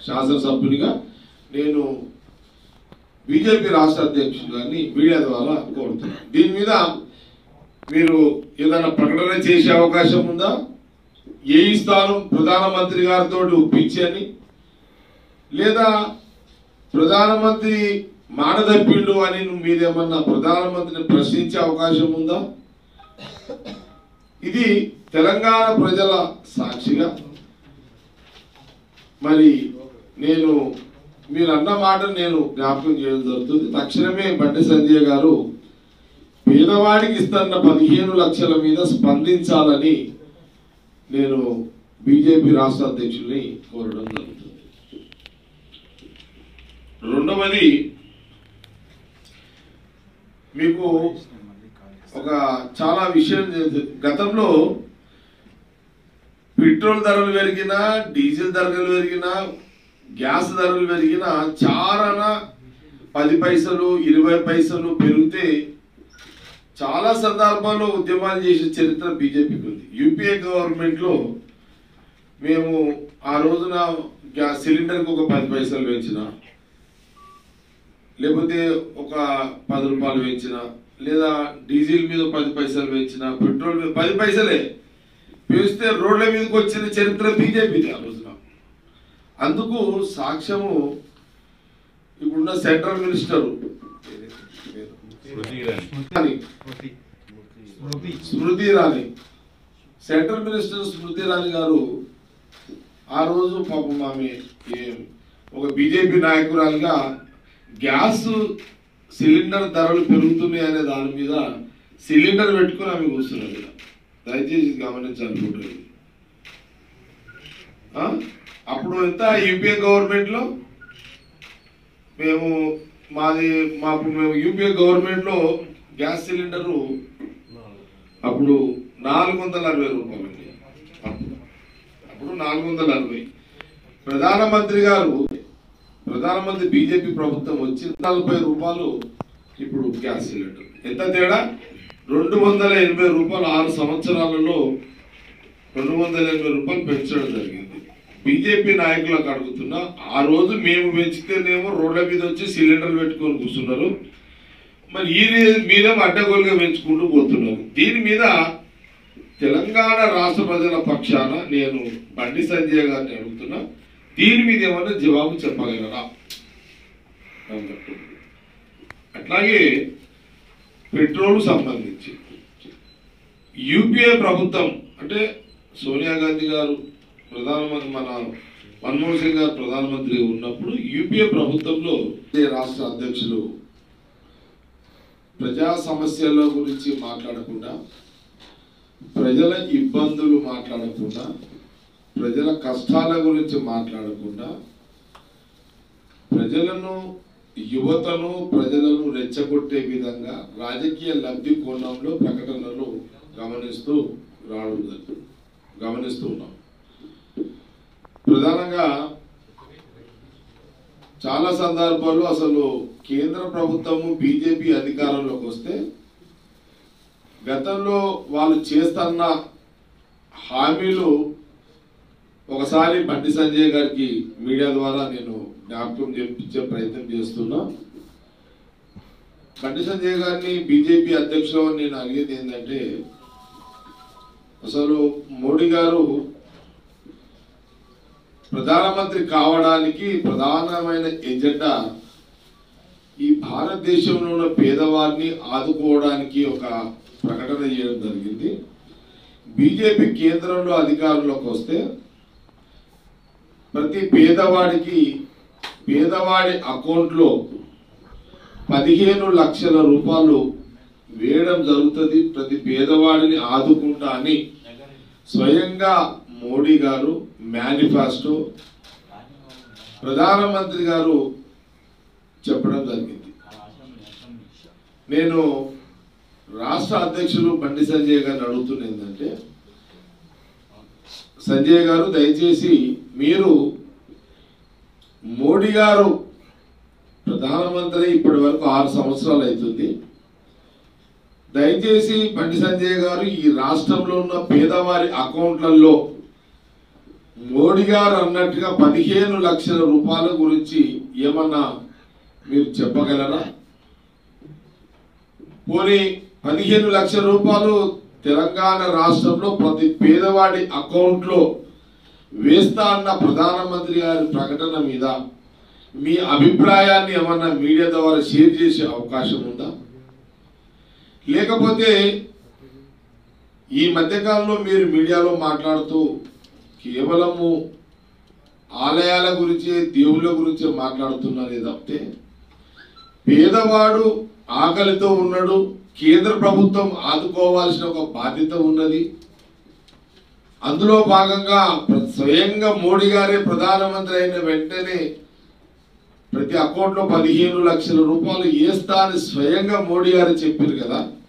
శాసనసభ్యునిగా నేను బీజేపీ రాష్ట్ర అధ్యక్షుడు గారిని మీడియా ద్వారా కోరుతున్నాను దీని మీద మీరు ఏదైనా ప్రకటన చేసే అవకాశం ఉందా ఏ స్థానం ప్రధానమంత్రి గారితో ఒప్పించని లేదా ప్రధానమంత్రి మాట తప్పిండు అని నువ్వు మీరేమన్నా ప్రధానమంత్రిని ప్రశ్నించే అవకాశం ఉందా ఇది తెలంగాణ ప్రజల సాక్షిగా మరి నేను మీరు అన్న మాట నేను జ్ఞాపకం చేయడం జరుగుతుంది తక్షణమే బండి సంజయ్ గారు పేదవాడికి ఇస్తున్న పదిహేను లక్షల మీద స్పందించాలని నేను బీజేపీ రాష్ట్ర అధ్యక్షుల్ని కోరడం జరుగుతుంది రెండవది మీకు ఒక చాలా విషయం తెలుసు. గతంలో పెట్రోల్ ధరలు పెరిగినా డీజిల్ ధరలు పెరిగినా గ్యాస్ ధరలు పెరిగినా చాలా పది పైసలు ఇరవై పైసలు పెరిగితే చాలా సందర్భాల్లో ఉద్యమాలు చేసే చరిత్ర బీజేపీకి ఉంది యూపీఏ గవర్నమెంట్లో మేము ఆ రోజున గ్యాస్ సిలిండర్కి ఒక పది పైసలు పెంచిన లేకపోతే ఒక పది రూపాయలు పెంచిన లేదా డీజిల్ మీద పది పైసలు పెంచిన పెట్రోల్ మీద పది పైసలే పెంచితే రోడ్ల మీదకి వచ్చిన చరిత్ర బీజేపీది ఆ రోజున అందుకు సాక్ష్యము ఇప్పుడున్న సెంట్రల్ మినిస్టర్ అని స్మృతి ఇరానీ సెంట్రల్ మినిస్టర్ స్మృతి ఇరానీ గారు ఆ రోజు పాపం ఆమె ఏ- ఒక బీజేపీ నాయకురాలుగా గ్యాస్ సిలిండర్ ధరలు పెరుగుతున్నాయి అనే దాని మీద సిలిండర్ పెట్టుకుని ఆమె కూర్చున్నారు ఇలా. దయచేసి గమనించాలి ఫోటో ఇది. ఆ? అప్పుడు ఎంత యూపీఏ గవర్నమెంట్లో మేము మాది మాకు మేము యూపీఏ గవర్నమెంట్లో గ్యాస్ సిలిండరు అప్పుడు నాలుగు వందల అరవై రూపాయలండి అప్పుడు అప్పుడు నాలుగు వందల అరవై ప్రధానమంత్రి గారు ప్రధానమంత్రి బీజేపీ ప్రభుత్వం వచ్చి నలభై రూపాయలు ఇప్పుడు గ్యాస్ సిలిండర్ ఎంత తేడా రెండు వందల ఎనభై రూపాయలు ఆరు సంవత్సరాలలో రెండు వందల ఎనభై రూపాయలు పెంచడం జరిగింది బీజేపీ నాయకులకు అడుగుతున్నా ఆ రోజు మేము పెంచితేనేమో రోడ్ల మీద వచ్చి సిలిండర్లు పెట్టుకొని కూర్చున్నారు మరి ఈ రీ- మీరేమో అడ్డగోలుగా పెంచుకుంటూ పోతున్నారు దీని మీద తెలంగాణ రాష్ట్ర ప్రజల పక్షాన నేను బండి సంజయ్ గారిని అడుగుతున్నా దీని మీద ఏమన్నా జవాబు చెప్పగలరా అన్నట్టు. అట్లాగే పెట్రోల్ సంబంధించి యూపీఏ ప్రభుత్వం అంటే సోనియా గాంధీ గారు ప్రధానమంత్రి మన మన్మోహన్ సింగ్ గారు ప్రధానమంత్రి ఉన్నప్పుడు యూపీఏ ప్రభుత్వంలో ఈ రాష్ట్ర అధ్యక్షులు ప్రజా సమస్యల గురించి మాట్లాడకుండా ప్రజల ఇబ్బందులు మాట్లాడకుండా ప్రజల కష్టాల గురించి మాట్లాడకుండా ప్రజలను యువతను ప్రజలను రెచ్చగొట్టే విధంగా రాజకీయ లబ్ధి కోణంలో ప్రకటనలు గమనిస్తూ రావడం జరుగుతుంది. గమనిస్తూ ఉన్నాం ప్రధానంగా చాలా సందర్భాల్లో అసలు కేంద్ర ప్రభుత్వము బీజేపీ అధికారంలోకి వస్తే గతంలో వాళ్ళు చేస్తున్న హామీలు ఒకసారి బండి సంజయ్ గారికి మీడియా ద్వారా నేను జ్ఞాపకం చేపించే ప్రయత్నం చేస్తున్నా బండి సంజయ్ గారిని బీజేపీ అధ్యక్షులు అని నేను అడిగేది ఏంటంటే అసలు మోడీ గారు ప్రధానమంత్రి కావడానికి ప్రధానమైన ఎజెండా ఈ భారతదేశంలో ఉన్న పేదవారిని ఆదుకోవడానికి ఒక ప్రకటన చేయడం జరిగింది బీజేపీ కేంద్రంలో అధికారంలోకి వస్తే ప్రతి పేదవాడికి పేదవాడి అకౌంట్లో పదిహేను లక్షల రూపాయలు వేయడం జరుగుతుంది ప్రతి పేదవాడిని ఆదుకుంటా అని స్వయంగా మోడీ గారు మేనిఫెస్టో ప్రధానమంత్రి గారు చెప్పడం జరిగింది నేను రాష్ట్ర అధ్యక్షులు బండి సంజయ్ గారిని అడుగుతున్న ఏంటంటే సంజయ్ గారు దయచేసి మీరు మోడీ గారు ప్రధానమంత్రి ఇప్పటి వరకు ఆరు సంవత్సరాలు అవుతుంది దయచేసి బండి సంజయ్ గారు ఈ రాష్ట్రంలో ఉన్న పేదవారి అకౌంట్లలో మోడీ గారు అన్నట్టుగా పదిహేను లక్షల రూపాయల గురించి ఏమన్నా మీరు చెప్పగలరా పోనీ పదిహేను లక్షల రూపాయలు తెలంగాణ రాష్ట్రంలో ప్రతి పేదవాడి అకౌంట్లో వేస్తా అన్న ప్రధానమంత్రి గారి ప్రకటన మీద మీ అభిప్రాయాన్ని ఏమన్నా మీడియా ద్వారా షేర్ చేసే అవకాశం ఉందా లేకపోతే ఈ మధ్యకాలంలో మీరు మీడియాలో మాట్లాడుతూ కేవలము ఆలయాల గురించి దేవుళ్ళ గురించి మాట్లాడుతున్నారే తప్పితే పేదవాడు ఆకలితో ఉన్నాడు కేంద్ర ప్రభుత్వం ఆదుకోవాల్సిన ఒక బాధ్యత ఉన్నది అందులో భాగంగా ప్ర- స్వయంగా మోడీ గారే ప్రధానమంత్రి అయిన వెంటనే ప్రతి అకౌంట్లో పదిహేను లక్షల రూపాయలు వేస్తా అని స్వయంగా మోడీ గారు చెప్పారు కదా